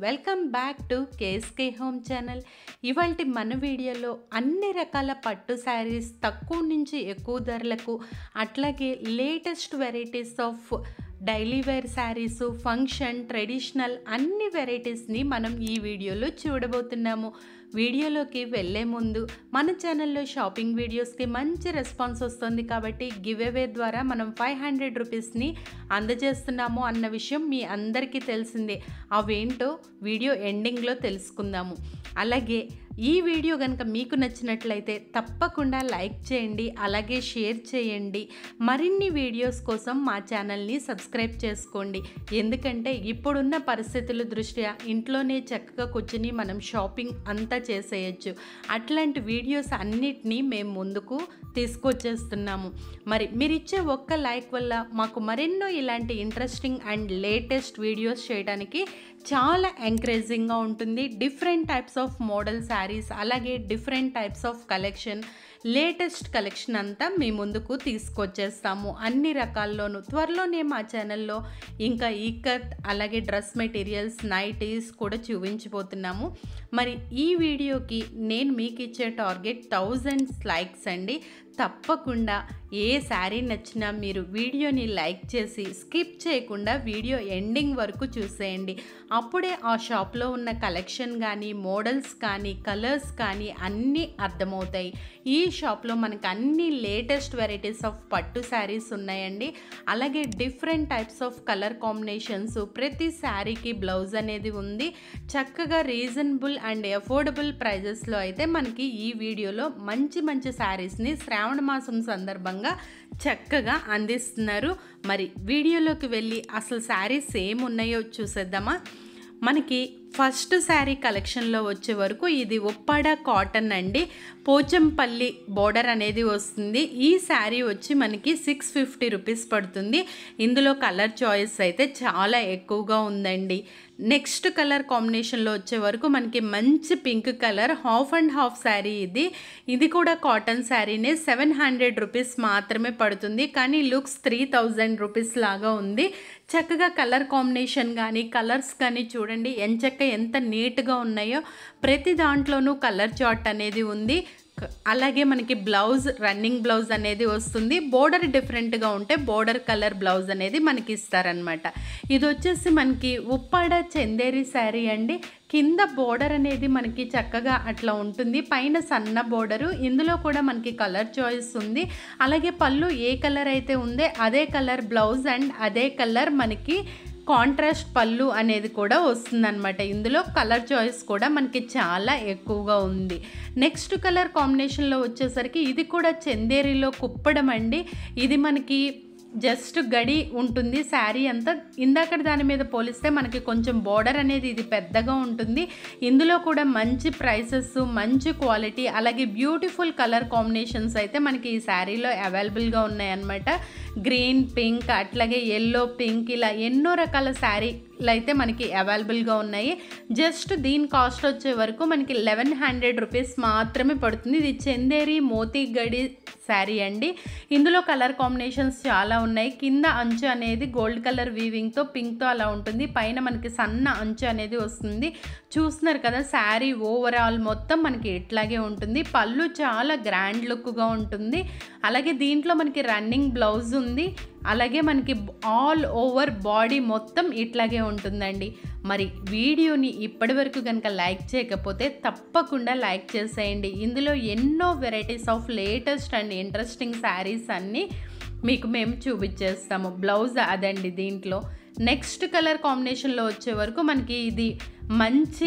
welcome back to KSK home channel ఇవాళ మన వీడియోలో అన్ని రకాల పట్టు శారీస్ తక్కువ నుంచి ఎక్కువ ధరలకు అట్లాగే latest varieties of daily wear saris function traditional అన్ని వెరైటీస్ని మనం ఈ వీడియోలో చూడబోతున్నాము వీడియోలోకి వెళ్ళే ముందు మన ఛానల్లో షాపింగ్ వీడియోస్కి మంచి రెస్పాన్స్ వస్తుంది కాబట్టి గివ్ అవే ద్వారా మనం ఫైవ్ హండ్రెడ్ రూపీస్ని అందజేస్తున్నాము అన్న విషయం మీ అందరికీ తెలిసిందే అవేంటో వీడియో ఎండింగ్లో తెలుసుకుందాము అలాగే ఈ వీడియో కనుక మీకు నచ్చినట్లయితే తప్పకుండా లైక్ చేయండి అలాగే షేర్ చేయండి మరిన్ని వీడియోస్ కోసం మా ఛానల్ని సబ్స్క్రైబ్ చేసుకోండి ఎందుకంటే ఇప్పుడున్న పరిస్థితుల దృష్ట్యా ఇంట్లోనే చక్కగా కూర్చుని మనం షాపింగ్ అంతా చేసేయచ్చు అట్లాంటి వీడియోస్ అన్నిటినీ మేము ముందుకు తీసుకొచ్చేస్తున్నాము మరి మీరు ఇచ్చే ఒక్క లైక్ వల్ల మాకు మరెన్నో ఇలాంటి ఇంట్రెస్టింగ్ అండ్ లేటెస్ట్ వీడియోస్ చేయడానికి చాలా ఎంకరేజింగ్గా ఉంటుంది different types of model saris అలాగే different types of collection latest collection అంతా మీ ముందుకు తీసుకొచ్చేస్తాము అన్ని రకాల్లోనూ త్వరలోనే మా ఛానల్లో ఇంకా ఈకట్ అలాగే డ్రెస్ మెటీరియల్స్ నైటీస్ కూడా చూపించబోతున్నాము మరి ఈ వీడియోకి నేను మీకు ఇచ్చే టార్గెట్ థౌజండ్స్ లైక్స్ అండి తప్పకుండా ఏ శారీ నచ్చినా మీరు వీడియోని లైక్ చేసి స్కిప్ చేయకుండా వీడియో ఎండింగ్ వరకు చూసేయండి అప్పుడే ఆ షాప్లో ఉన్న కలెక్షన్ కానీ మోడల్స్ కానీ కలర్స్ కానీ అన్నీ అర్థమవుతాయి ఈ షాప్లో మనకు అన్ని లేటెస్ట్ వెరైటీస్ ఆఫ్ పట్టు శారీస్ ఉన్నాయండి అలాగే different types of colour combinations ప్రతి శారీకి బ్లౌజ్ అనేది ఉంది చక్కగా రీజనబుల్ అండ్ అఫోర్డబుల్ ప్రైజెస్లో అయితే మనకి ఈ వీడియోలో మంచి మంచి శారీస్ని శ్రావణ మాసం సందర్భంగా చక్కగా అందిస్తున్నారు మరి వీడియోలోకి వెళ్ళి అసలు శారీస్ ఏమున్నాయో చూసేద్దామా మనకి ఫస్ట్ శారీ కలెక్షన్లో వచ్చే వరకు ఇది ఉప్పాడ కాటన్ అండి పోచంపల్లి బోర్డర్ అనేది వస్తుంది ఈ శారీ వచ్చి మనకి సిక్స్ ఫిఫ్టీ రూపీస్ పడుతుంది ఇందులో కలర్ చాయిస్ అయితే చాలా ఎక్కువగా ఉందండి నెక్స్ట్ కలర్ కాంబినేషన్లో వచ్చే వరకు మనకి మంచి pink colour half and half sari ఇది ఇది కూడా కాటన్ శారీనే సెవెన్ హండ్రెడ్ రూపీస్ మాత్రమే పడుతుంది కానీ లుక్స్ త్రీ థౌజండ్ రూపీస్ లాగా ఉంది చక్కగా కలర్ కాంబినేషన్ కానీ కలర్స్ కానీ చూడండి ఎంచక్క ఎంత నీట్గా ఉన్నాయో ప్రతి దాంట్లోనూ కలర్ చార్ట్ అనేది ఉంది అలాగే మనకి బ్లౌజ్ రన్నింగ్ బ్లౌజ్ అనేది వస్తుంది బోర్డర్ డిఫరెంట్గా ఉంటే బోర్డర్ కలర్ బ్లౌజ్ అనేది మనకి ఇస్తారనమాట ఇది వచ్చేసి మనకి ఉప్పాడ చందేరి శారీ అండి కింద బోర్డర్ అనేది మనకి చక్కగా అట్లా ఉంటుంది పైన సన్న బోర్డరు ఇందులో కూడా మనకి కలర్ చాయిస్ ఉంది అలాగే పళ్ళు ఏ కలర్ అయితే ఉందో అదే కలర్ బ్లౌజ్ అండ్ అదే కలర్ మనకి కాంట్రాస్ట్ పళ్ళు అనేది కూడా వస్తుందన్నమాట ఇందులో కలర్ చాయిస్ కూడా మనకి చాలా ఎక్కువగా ఉంది నెక్స్ట్ కలర్ కాంబినేషన్లో వచ్చేసరికి ఇది కూడా చందేరిలో కుప్పడం అండి ఇది మనకి జస్ట్ గడి ఉంటుంది శారీ అంతా ఇందాక దాని మీద పోలిస్తే మనకి కొంచెం బోర్డర్ అనేది ఇది పెద్దగా ఉంటుంది ఇందులో కూడా మంచి ప్రైసెస్ మంచి క్వాలిటీ అలాగే బ్యూటిఫుల్ కలర్ కాంబినేషన్స్ అయితే మనకి ఈ శారీలో అవైలబుల్గా ఉన్నాయన్నమాట గ్రీన్ పింక్ అట్లాగే ఎల్లో పింక్ ఇలా ఎన్నో రకాల శారీలు అయితే మనకి అవైలబుల్గా ఉన్నాయి జస్ట్ దీని కాస్ట్ వచ్చే వరకు మనకి లెవెన్ హండ్రెడ్ రూపీస్ మాత్రమే పడుతుంది ఇది చందేరి మోతీ గడి శారీ అండి ఇందులో కలర్ కాంబినేషన్స్ చాలా ఉన్నాయి కింద అంచు అనేది గోల్డ్ కలర్ వీవింగ్తో పింక్తో అలా ఉంటుంది పైన మనకి సన్న అంచు అనేది వస్తుంది చూస్తున్నారు కదా శారీ ఓవరాల్ మొత్తం మనకి ఇట్లాగే ఉంటుంది పళ్ళు చాలా గ్రాండ్ లుక్గా ఉంటుంది అలాగే దీంట్లో మనకి రన్నింగ్ బ్లౌజ్ ఉంది అలాగే మనకి ఆల్ ఓవర్ బాడీ మొత్తం ఇట్లాగే ఉంటుందండి మరి వీడియోని ఇప్పటి వరకు కనుక లైక్ చేయకపోతే తప్పకుండా లైక్ చేసేయండి ఇందులో ఎన్నో varieties of latest and interesting saris అన్నీ మీకు మేము చూపించేస్తాము బ్లౌజ్ అదండి దీంట్లో నెక్స్ట్ కలర్ కాంబినేషన్లో వచ్చే వరకు మనకి ఇది మంచి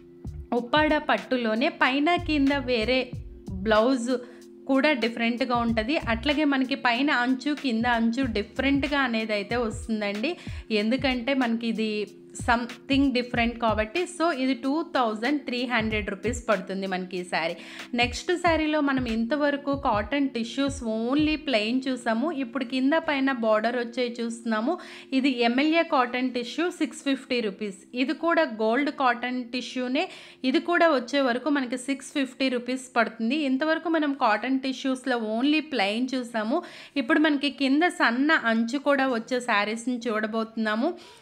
ఉప్పాడ పట్టులోనే పైన కింద వేరే బ్లౌజ్ కూడా డిఫరెంట్గా ఉంటుంది అట్లాగే మనకి పైన అంచు కింద అంచు డిఫరెంట్గా అనేది అయితే వస్తుందండి ఎందుకంటే మనకి ఇది సంథింగ్ డిఫరెంట్ కాబట్టి సో ఇది two thousand three hundred rupees పడుతుంది మనకి ఈ శారీ నెక్స్ట్ శారీలో మనం ఇంతవరకు కాటన్ టిష్యూస్ ఓన్లీ ప్లెయిన్ చూసాము ఇప్పుడు కింద పైన బార్డర్ వచ్చేవి చూస్తున్నాము ఇది MLA cotton tissue six fifty rupees ఇది కూడా గోల్డ్ కాటన్ టిష్యూనే ఇది కూడా వచ్చే వరకు మనకి సిక్స్ ఫిఫ్టీ రూపీస్ పడుతుంది ఇంతవరకు మనం కాటన్ టిష్యూస్లో ఓన్లీ ప్లెయిన్ చూసాము ఇప్పుడు మనకి కింద సన్న అంచు కూడా వచ్చే శారీస్ని చూడబోతున్నాము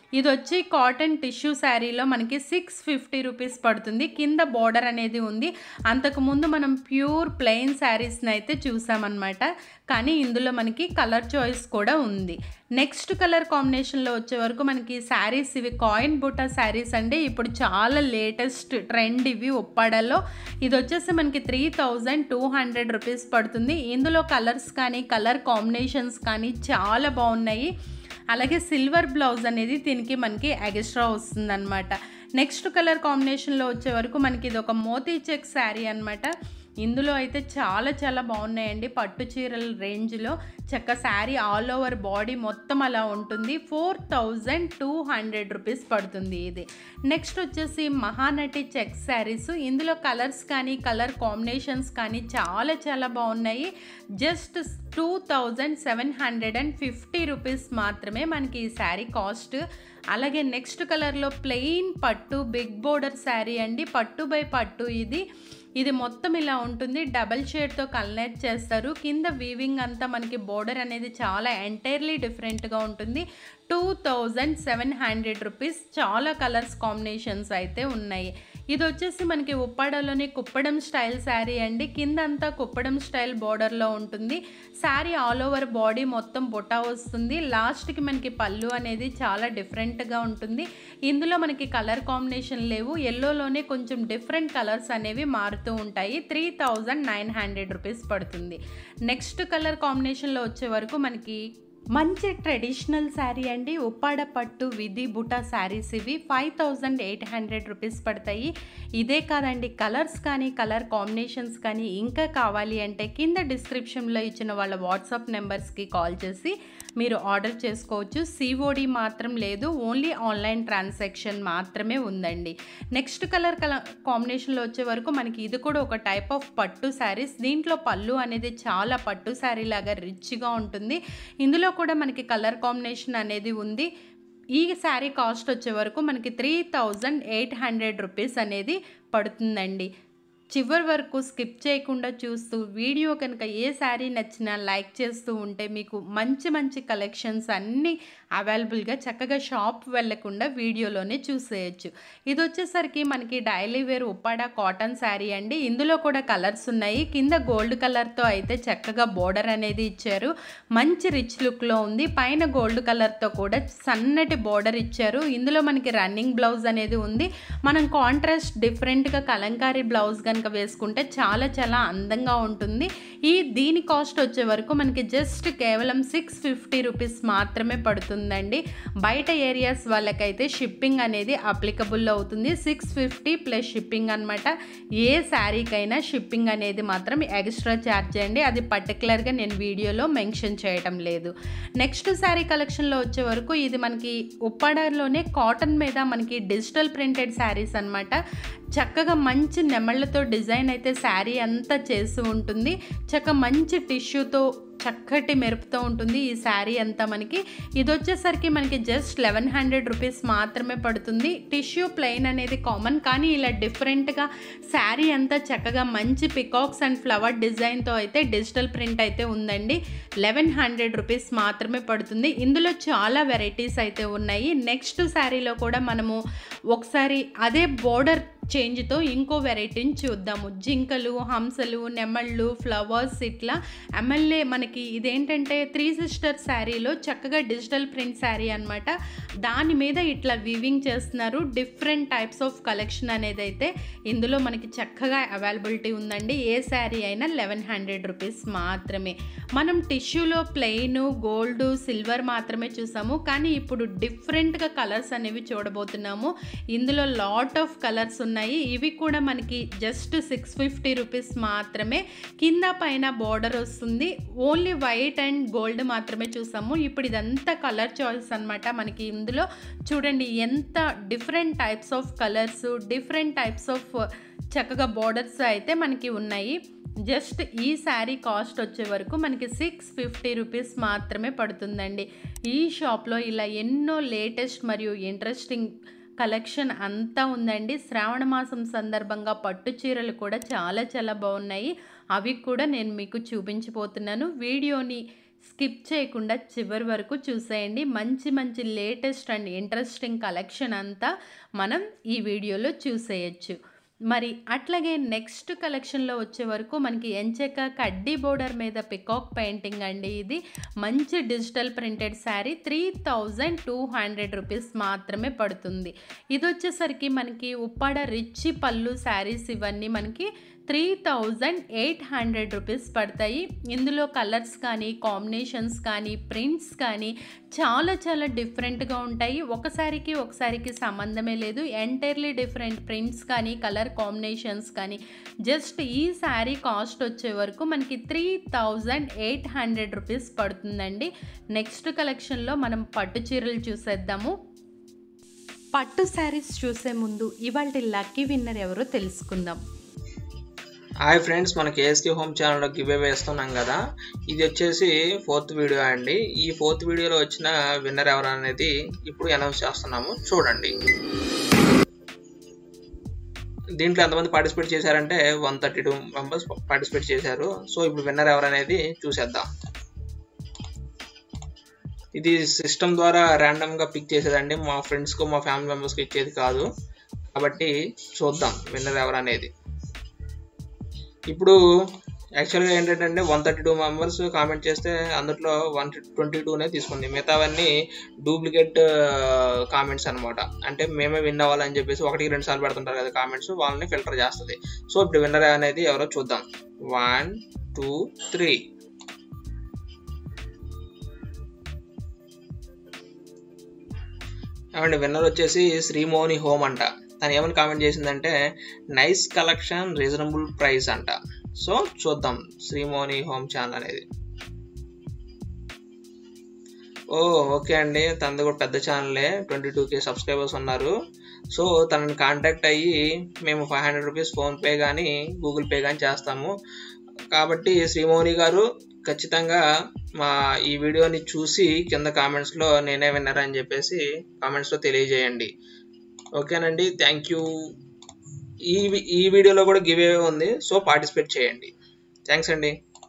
ఇది వచ్చి కాటన్ టిష్యూ శారీలో మనకి సిక్స్ ఫిఫ్టీ రూపీస్ పడుతుంది కింద బార్డర్ అనేది ఉంది అంతకుముందు మనం ప్యూర్ ప్లెయిన్ శారీస్ని అయితే చూసామన్నమాట కానీ ఇందులో మనకి కలర్ చాయిస్ కూడా ఉంది నెక్స్ట్ కలర్ కాంబినేషన్లో వచ్చే వరకు మనకి శారీస్ ఇవి కాయిన్ బుటా శారీస్ అండి ఇప్పుడు చాలా లేటెస్ట్ ట్రెండ్ ఇవి ఉప్పాడలో ఇది వచ్చేసి మనకి three thousand two hundred rupees పడుతుంది ఇందులో కలర్స్ కానీ కలర్ కాంబినేషన్స్ కానీ చాలా బాగున్నాయి అలాగే సిల్వర్ బ్లౌజ్ అనేది దీనికి మనకి ఎక్స్ట్రా వస్తుందన్నమాట నెక్స్ట్ కలర్ కాంబినేషన్లో వచ్చే వరకు మనకి ఇది ఒక మోతీ చెక్ శారీ అనమాట ఇందులో అయితే చాలా చాలా బాగున్నాయండి పట్టు చీరల రేంజ్లో చక్క శారీ ఆల్ ఓవర్ బాడీ మొత్తం అలా ఉంటుంది four thousand two hundred rupees పడుతుంది ఇది నెక్స్ట్ వచ్చేసి మహానటి చెక్ శారీస్ ఇందులో కలర్స్ కానీ కలర్ కాంబినేషన్స్ కానీ చాలా చాలా బాగున్నాయి just two thousand seven hundred and fifty rupees మాత్రమే మనకి ఈ శారీ కాస్ట్ అలాగే నెక్స్ట్ కలర్లో ప్లెయిన్ పట్టు బిగ్ బోర్డర్ శారీ అండి పట్టు బై పట్టు ఇది ఇది మొత్తం ఇలా ఉంటుంది డబల్ షేడ్తో కలెక్ట్ చేస్తారు కింద వీవింగ్ అంతా మనకి బోర్డర్ అనేది చాలా ఎంటైర్లీ డిఫరెంట్గా ఉంటుంది two thousand seven hundred rupees చాలా కలర్స్ కాంబినేషన్స్ అయితే ఉన్నాయి ఇది వచ్చేసి మనకి ఉప్పాడలోని కుప్పడం స్టైల్ శారీ అండి కింద అంతా కుప్పడం స్టైల్ బోర్డర్లో ఉంటుంది శారీ ఆల్ ఓవర్ బాడీ మొత్తం బొటా వస్తుంది లాస్ట్కి మనకి పళ్ళు అనేది చాలా డిఫరెంట్గా ఉంటుంది ఇందులో మనకి కలర్ కాంబినేషన్ లేవు ఎల్లోలోనే కొంచెం డిఫరెంట్ కలర్స్ అనేవి మారుతూ ఉంటాయి three thousand nine hundred rupees పడుతుంది నెక్స్ట్ కలర్ కాంబినేషన్లో వచ్చే వరకు మనకి మంచి ట్రెడిషనల్ శారీ అండి ఉప్పాడ పట్టు విధి బుటా శారీస్ ఇవి five thousand eight hundred rupees పడతాయి ఇదే కాదండి కలర్స్ కానీ కలర్ కాంబినేషన్స్ కానీ ఇంకా కావాలి అంటే కింద డిస్క్రిప్షన్లో ఇచ్చిన వాళ్ళ వాట్సాప్ నెంబర్స్కి కాల్ చేసి మీరు ఆర్డర్ చేసుకోవచ్చు సిఓడి మాత్రం లేదు ఓన్లీ ఆన్లైన్ ట్రాన్సాక్షన్ మాత్రమే ఉందండి నెక్స్ట్ కలర్ కలర్ కాంబినేషన్లో వచ్చే వరకు మనకి ఇది కూడా ఒక టైప్ ఆఫ్ పట్టు శారీస్ దీంట్లో పళ్ళు అనేది చాలా పట్టు శారీ లాగా రిచ్గా ఉంటుంది ఇందులో కూడా మనకి కలర్ కాంబినేషన్ అనేది ఉంది ఈ శారీ కాస్ట్ వచ్చే వరకు మనకి three thousand eight hundred rupees అనేది పడుతుందండి చివరి వరకు స్కిప్ చేయకుండా చూస్తూ వీడియో కనుక ఏ శారీ నచ్చినా లైక్ చేస్తూ ఉంటే మీకు మంచి మంచి కలెక్షన్స్ అన్నీ అవైలబుల్గా చక్కగా షాప్ వెళ్లకుండా వీడియోలోనే చూసేయచ్చు ఇది వచ్చేసరికి మనకి daily wear Uppada cotton sari అండి ఇందులో కూడా కలర్స్ ఉన్నాయి కింద గోల్డ్ కలర్తో అయితే చక్కగా బోర్డర్ అనేది ఇచ్చారు మంచి రిచ్ లుక్లో ఉంది పైన గోల్డ్ కలర్తో కూడా సన్నటి బోర్డర్ ఇచ్చారు ఇందులో మనకి రన్నింగ్ బ్లౌజ్ అనేది ఉంది మనం కాంట్రాస్ట్ డిఫరెంట్గా కలంకారీ బ్లౌజ్ కనుక వేసుకుంటే చాలా చాలా అందంగా ఉంటుంది ఈ దీని కాస్ట్ వచ్చే వరకు మనకి జస్ట్ కేవలం సిక్స్ ఫిఫ్టీ రూపీస్ మాత్రమే పడుతుందండి బయట ఏరియాస్ వాళ్ళకైతే షిప్పింగ్ అనేది అప్లికబుల్ అవుతుంది సిక్స్ ఫిఫ్టీ ప్లస్ షిప్పింగ్ అనమాట ఏ శారీకైనా షిప్పింగ్ అనేది మాత్రం ఎక్స్ట్రా ఛార్జ్ అండి అది పర్టికులర్గా నేను వీడియోలో మెన్షన్ చేయటం లేదు నెక్స్ట్ శారీ కలెక్షన్లో వచ్చే వరకు ఇది మనకి ఉప్పాడలోనే కాటన్ మీద మనకి డిజిటల్ ప్రింటెడ్ శారీస్ అనమాట చక్కగా మంచి నెమళ్ళతో డిజైన్ అయితే శారీ అంతా చేసి ఉంటుంది చక్క మంచి టిష్యూతో చక్కటి మెరుపుతో ఉంటుంది ఈ శారీ అంతా మనకి ఇది వచ్చేసరికి మనకి జస్ట్ లెవెన్ హండ్రెడ్ రూపీస్ మాత్రమే పడుతుంది టిష్యూ ప్లెయిన్ అనేది కామన్ కానీ ఇలా డిఫరెంట్గా శారీ అంతా చక్కగా మంచి పికాక్స్ అండ్ ఫ్లవర్ డిజైన్తో అయితే డిజిటల్ ప్రింట్ అయితే ఉందండి లెవెన్ హండ్రెడ్ రూపీస్ మాత్రమే పడుతుంది ఇందులో చాలా వెరైటీస్ అయితే ఉన్నాయి నెక్స్ట్ శారీలో కూడా మనము ఒకసారి అదే బోర్డర్ చేంజ్తో ఇంకో వెరైటీని చూద్దాము జింకలు హంసలు నెమళ్ళు ఫ్లవర్స్ ఇట్లా ఎమ్మెల్యే మనకి ఇదేంటంటే త్రీ సిస్టర్ శారీలో చక్కగా డిజిటల్ ప్రింట్ శారీ అనమాట దాని మీద ఇట్లా వీవింగ్ చేస్తున్నారు డిఫరెంట్ టైప్స్ ఆఫ్ కలెక్షన్ అనేది అయితే ఇందులో మనకి చక్కగా అవైలబిలిటీ ఉందండి ఏ శారీ అయినా లెవెన్ హండ్రెడ్ రూపీస్ మాత్రమే మనం టిష్యూలో ప్లెయిన్ గోల్డ్ సిల్వర్ మాత్రమే చూసాము కానీ ఇప్పుడు డిఫరెంట్గా కలర్స్ అనేవి చూడబోతున్నాము ఇందులో లాట్ ఆఫ్ కలర్స్ ఉన్నాయి ఇవి కూడా మనకి జస్ట్ సిక్స్ ఫిఫ్టీ రూపీస్ మాత్రమే కింద పైన బార్డర్ వస్తుంది ఓన్లీ వైట్ అండ్ గోల్డ్ మాత్రమే చూసాము ఇప్పుడు ఇదంతా కలర్ చాయిస్ అనమాట మనకి ఇందులో చూడండి ఎంత different types of colours different types of చక్కగా బార్డర్స్ అయితే మనకి ఉన్నాయి జస్ట్ ఈ శారీ కాస్ట్ వచ్చే వరకు మనకి సిక్స్ ఫిఫ్టీ రూపీస్ మాత్రమే పడుతుందండి ఈ షాప్లో ఇలా ఎన్నో లేటెస్ట్ మరియు ఇంట్రెస్టింగ్ కలెక్షన్ అంతా ఉందండి శ్రావణ మాసం సందర్భంగా పట్టు చీరలు కూడా చాలా చాలా బాగున్నాయి అవి కూడా నేను మీకు చూపించబోతున్నాను వీడియోని స్కిప్ చేయకుండా చివరి వరకు చూసేయండి మంచి మంచి లేటెస్ట్ అండ్ ఇంట్రెస్టింగ్ కలెక్షన్ అంతా మనం ఈ వీడియోలో చూసేయచ్చు మరి అట్లాగే నెక్స్ట్ కలెక్షన్లో వచ్చే వరకు మనకి ఎంచెక్క కడ్డీ బోర్డర్ మీద పికాక్ పెయింటింగ్ అండి ఇది మంచి digital printed sari three thousand two hundred rupees మాత్రమే పడుతుంది ఇది వచ్చేసరికి మనకి ఉప్పాడ రిచ్ పళ్ళు శారీస్ ఇవన్నీ మనకి three thousand eight hundred rupees పడతాయి ఇందులో కలర్స్ కానీ కాంబినేషన్స్ కానీ ప్రింట్స్ కానీ చాలా చాలా డిఫరెంట్గా ఉంటాయి ఒకసారికి ఒకసారికి సంబంధమే లేదు ఎంటైర్లీ డిఫరెంట్ ప్రింట్స్ కానీ కలర్ కాంబినేషన్స్ కానీ జస్ట్ ఈ శారీ కాస్ట్ వచ్చే వరకు మనకి three thousand eight hundred rupees పడుతుందండి నెక్స్ట్ కలెక్షన్లో మనం పట్టు చీరలు చూసేద్దాము పట్టు శారీస్ చూసే ముందు ఇవాళ లక్కీ విన్నర్ ఎవరో తెలుసుకుందాం హాయ్ ఫ్రెండ్స్ మన కేఎస్కే హోమ్ ఛానల్లో గివ్ అవే వేస్తున్నాం కదా ఇది వచ్చేసి ఫోర్త్ వీడియో అండి ఈ ఫోర్త్ వీడియోలో వచ్చిన విన్నర్ ఎవరు అనేది ఇప్పుడు అనౌన్స్ చేస్తున్నాము చూడండి దీంట్లో ఎంతమంది పార్టిసిపేట్ చేశారంటే one thirty two members participate చేశారు సో ఇప్పుడు విన్నర్ ఎవరు అనేది చూసేద్దాం ఇది సిస్టమ్ ద్వారా ర్యాండమ్గా పిక్ చేసేదండి మా ఫ్రెండ్స్కు మా ఫ్యామిలీ మెంబర్స్కి ఇచ్చేది కాదు కాబట్టి చూద్దాం విన్నర్ ఎవరు అనేది ఇప్పుడు యాక్చువల్గా ఏంటంటే one thirty two members comment చేస్తే అందులో వన్ ట్వంటీ టూనే తీసుకుంది మిగతావన్నీ డూప్లికేట్ కామెంట్స్ అనమాట అంటే మేమే విన్ అవ్వాలని చెప్పేసి ఒకటికి రెండు సార్లు పెడుతుంటారు కదా కామెంట్స్ వాళ్ళని ఫిల్టర్ చేస్తుంది సో ఇప్పుడు విన్నర్ అనేది ఎవరో చూద్దాం వన్ టూ త్రీ ఏమండి విన్నర్ వచ్చేసి శ్రీమోని హోమ్ అంట తను ఏమని కామెంట్ చేసిందంటే నైస్ కలెక్షన్ రీజనబుల్ ప్రైస్ అంట సో చూద్దాం శ్రీమోని హోమ్ ఛానల్ అనేది ఓ ఓకే అండి తనది కూడా పెద్ద ఛానలే ట్వంటీ టూ కే సబ్స్క్రైబర్స్ ఉన్నారు సో తనని కాంటాక్ట్ అయ్యి మేము ఫైవ్ హండ్రెడ్ రూపీస్ ఫోన్పే కానీ గూగుల్ పే కానీ చేస్తాము కాబట్టి శ్రీమోని గారు ఖచ్చితంగా మా ఈ వీడియోని చూసి కింద కామెంట్స్లో నేనే విన్నర్ అని చెప్పేసి కామెంట్స్లో తెలియజేయండి ఓకేనండి థ్యాంక్ యూ ఈ ఈ వీడియోలో కూడా గివ్ అవే ఉంది సో పార్టిసిపేట్ చేయండి థ్యాంక్స్ అండి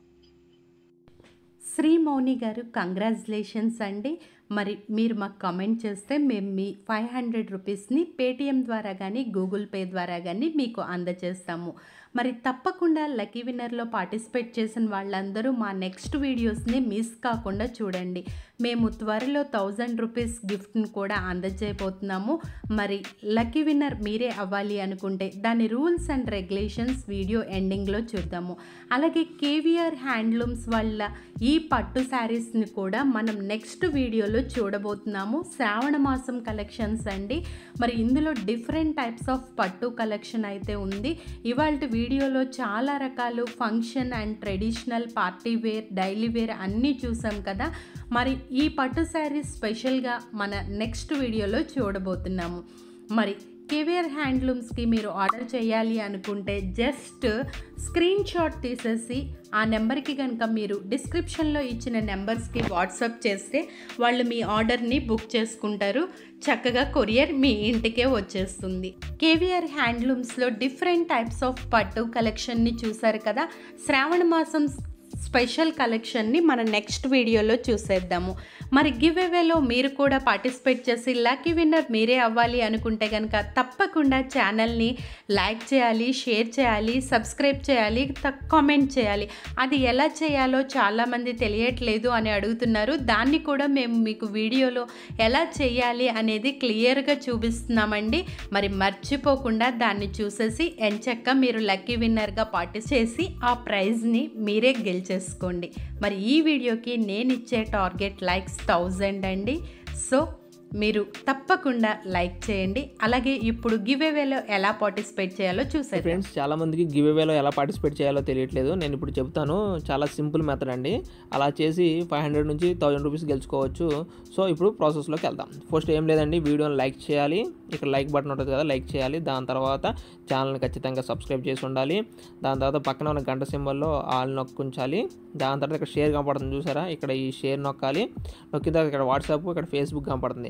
శ్రీ మౌని గారు కంగ్రాచులేషన్స్ అండి మరి మీరు మాకు కామెంట్ చేస్తే మేము మీ ఫైవ్ హండ్రెడ్ రూపీస్ని పేటిఎం ద్వారా కానీ గూగుల్ పే ద్వారా కానీ మీకు అందజేస్తాము మరి తప్పకుండా లక్కీ విన్నర్లో పార్టిసిపేట్ చేసిన వాళ్ళందరూ మా నెక్స్ట్ వీడియోస్ని మిస్ కాకుండా చూడండి మేము త్వరలో థౌజండ్ రూపీస్ గిఫ్ట్ని కూడా అందజేయబోతున్నాము మరి లక్కీ విన్నర్ మీరే అవ్వాలి అనుకుంటే దాని రూల్స్ అండ్ రెగ్యులేషన్స్ వీడియో ఎండింగ్లో చూద్దాము అలాగే కేవీఆర్ హ్యాండ్లూమ్స్ వల్ల ఈ పట్టు శారీస్ని కూడా మనం నెక్స్ట్ వీడియోలో చూడబోతున్నాము శ్రావణ మాసం కలెక్షన్స్ అండి మరి ఇందులో డిఫరెంట్ టైప్స్ ఆఫ్ పట్టు కలెక్షన్ అయితే ఉంది ఇవాళ వీడియోలో చాలా రకాలు function and traditional party wear daily wear అన్నీ చూసాం కదా మరి ఈ పట్టు శారీస్ స్పెషల్గా మన నెక్స్ట్ వీడియోలో చూడబోతున్నాము మరి కేవీఆర్ హ్యాండ్లూమ్స్కి మీరు ఆర్డర్ చేయాలి అనుకుంటే జస్ట్ స్క్రీన్ షాట్ తీసేసి ఆ నెంబర్కి కనుక మీరు డిస్క్రిప్షన్లో ఇచ్చిన నెంబర్స్కి వాట్సాప్ చేస్తే వాళ్ళు మీ ఆర్డర్ని బుక్ చేసుకుంటారు చక్కగా కొరియర్ మీ ఇంటికే వచ్చేస్తుంది కేవీఆర్ హ్యాండ్లూమ్స్లో డిఫరెంట్ టైప్స్ ఆఫ్ పట్టు కలెక్షన్ని చూసారు కదా శ్రావణ మాసం స్పెషల్ కలెక్షన్ని మన నెక్స్ట్ వీడియోలో చూసేద్దాము మరి గివ్ అవేలో మీరు కూడా పార్టిసిపేట్ చేసి లక్కీ విన్నర్ మీరే అవ్వాలి అనుకుంటే కనుక తప్పకుండా ఛానల్ని లైక్ చేయాలి షేర్ చేయాలి సబ్స్క్రైబ్ చేయాలి కామెంట్ చేయాలి అది ఎలా చేయాలో చాలామంది తెలియట్లేదు అని అడుగుతున్నారు దాన్ని కూడా మేము మీకు వీడియోలో ఎలా చేయాలి అనేది క్లియర్గా చూపిస్తున్నామండి మరి మర్చిపోకుండా దాన్ని చూసేసి ఎంచక్క మీరు లక్కీ విన్నర్గా పార్టిసిపేట్ చేసి ఆ ప్రైజ్ని మీరే గెలిచేసుకోండి మరి ఈ వీడియోకి నేను ఇచ్చే టార్గెట్ లైక్స్ థౌజండ్ అండి సో మీరు తప్పకుండా లైక్ చేయండి అలాగే ఇప్పుడు గివ్ అవేలో ఎలా పార్టిసిపేట్ చేయాలో చూసేది ఫ్రెండ్స్ చాలా మందికి గివ్ అవేలో ఎలా పార్టిసిపేట్ చేయాలో తెలియట్లేదు నేను ఇప్పుడు చెప్తాను చాలా సింపుల్ మెథడ్ అండి అలా చేసి ఫైవ్ హండ్రెడ్ నుంచి థౌజండ్ రూపీస్ గెలుచుకోవచ్చు సో ఇప్పుడు ప్రాసెస్లోకి వెళ్దాం ఫస్ట్ ఏం లేదండి వీడియోని లైక్ చేయాలి ఇక్కడ లైక్ బటన్ ఉంటుంది కదా లైక్ చేయాలి దాని తర్వాత ఛానల్ని ఖచ్చితంగా సబ్స్క్రైబ్ చేసి ఉండాలి దాని తర్వాత పక్కన ఉన్న గంట సింబల్లో ఆల్ నొక్కుంచాలి దాని తర్వాత ఇక్కడ షేర్ కనపడుతుంది చూసారా ఇక్కడ ఈ షేర్ నొక్కాలి నొక్కిన తర్వాత ఇక్కడ వాట్సాప్ ఇక్కడ ఫేస్బుక్ కనపడుతుంది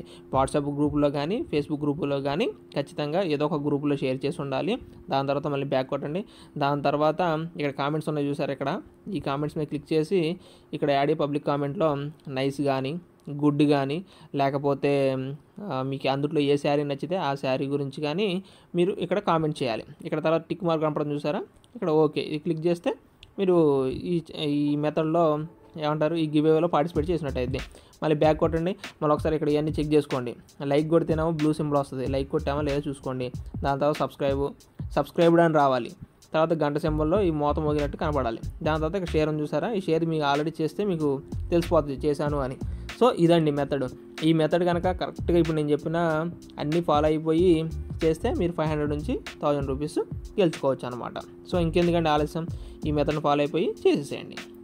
వాట్సాప్ గ్రూపులో కానీ ఫేస్బుక్ గ్రూపులో కానీ ఖచ్చితంగా ఏదో ఒక గ్రూపులో షేర్ చేసి ఉండాలి దాని తర్వాత మళ్ళీ బ్యాక్ కొట్టండి దాని తర్వాత ఇక్కడ కామెంట్స్ ఉన్నాయి చూసారు ఇక్కడ ఈ కామెంట్స్ మీద క్లిక్ చేసి ఇక్కడ యాడ్ పబ్లిక్ కామెంట్లో నైస్ కానీ గుడ్ కానీ లేకపోతే ఆ, మీకు అందులో ఏ శారీ నచ్చితే ఆ శారీ గురించి కానీ మీరు ఇక్కడ కామెంట్ చేయాలి ఇక్కడ తర్వాత టిక్ మార్క్ కనపడడం చూసారా ఇక్కడ ఓకే ఇది క్లిక్ చేస్తే మీరు ఈ ఈ మెథడ్లో ఏమంటారు ఈ గివేలో పార్టిసిపేట్ చేసినట్టు అయింది మళ్ళీ బ్యాక్ కొట్టండి మళ్ళీ ఒకసారి ఇక్కడ ఇవన్నీ చెక్ చేసుకోండి లైక్ కొడితేనేమో బ్లూ సింబల్ వస్తుంది లైక్ కొట్టామో లేదా చూసుకోండి దాని తర్వాత సబ్స్క్రైబ్ సబ్స్క్రైబ్డ్ అని రావాలి తర్వాత గంట సింబల్లో ఈ మూత మోగినట్టు కనపడాలి దాని తర్వాత ఇక్కడ షేర్ అని చూసారా ఈ షేర్ మీకు ఆల్రెడీ చేస్తే మీకు తెలిసిపోతుంది చేశాను అని సో ఇదండి మెథడ్ ఈ మెథడ్ కనుక కరెక్ట్గా ఇప్పుడు నేను చెప్పిన అన్నీ ఫాలో అయిపోయి చేస్తే మీరు ఫైవ్ హండ్రెడ్ నుంచి థౌజండ్ రూపీస్ గెలుచుకోవచ్చు అనమాట సో ఇంకెందుకంటే ఆలస్యం ఈ మెథడ్ని ఫాలో అయిపోయి చేసేసేయండి